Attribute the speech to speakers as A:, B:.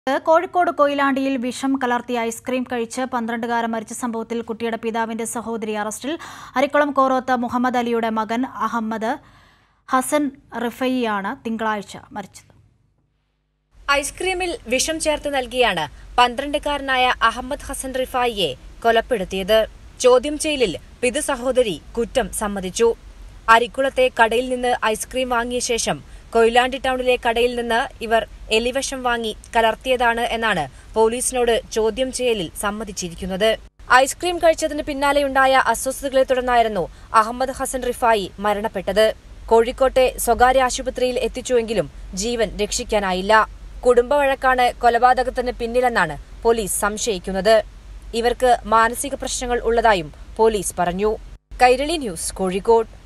A: കോഴിക്കോട് കൊയിലാണ്ടിയിൽ വിഷം കലർത്തിയ ഐസ്ക്രീം കഴിച്ച് പന്ത്രണ്ടുകാരൻ മരിച്ച സംഭവത്തിൽ കുട്ടിയുടെ പിതാവിന്റെ സഹോദരി അറസ്റ്റിൽ അരിക്കുളം കോറോത്ത് മുഹമ്മദ് അലിയുടെ മകൻ അഹമ്മദ് ഹസൻ റിഫയിയാണ് തിങ്കളാഴ്ച മരിച്ചത്
B: ഐസ്ക്രീമിൽ വിഷം ചേർത്ത് നൽകിയാണ് പന്ത്രണ്ടുകാരനായ അഹമ്മദ് ഹസൻ റിഫായിയെ കൊലപ്പെടുത്തിയത് ചോദ്യം ചെയ്യലിൽ പിതൃ സഹോദരി കുറ്റം സമ്മതിച്ചു അരിക്കുളത്തെ കടയിൽ നിന്ന് ഐസ്ക്രീം വാങ്ങിയ ശേഷം കൊയിലാണ്ടി ടൗണിലെ കടയിൽ നിന്ന് ഇവർ എലിവിഷം വാങ്ങി കലർത്തിയതാണ് എന്നാണ് പോലീസിനോട് ചോദ്യം ചെയ്യലിൽ സമ്മതിച്ചിരിക്കുന്നത് ഐസ്ക്രീം കഴിച്ചതിന് പിന്നാലെയുണ്ടായ അസ്വസ്ഥതകളെ തുടർന്നായിരുന്നു അഹമ്മദ് ഹസൻ റിഫായി മരണപ്പെട്ടത് കോഴിക്കോട്ടെ സ്വകാര്യ ആശുപത്രിയിൽ എത്തിച്ചുവെങ്കിലും ജീവൻ രക്ഷിക്കാനായില്ല കുടുംബവഴക്കാണ് കൊലപാതകത്തിന് പിന്നിലെന്നാണ് പോലീസ് സംശയിക്കുന്നത് ഇവർക്ക് മാനസിക പ്രശ്നങ്ങൾ ഉള്ളതായും പോലീസ് പറഞ്ഞു കൈരളി ന്യൂസ് കോഴിക്കോട്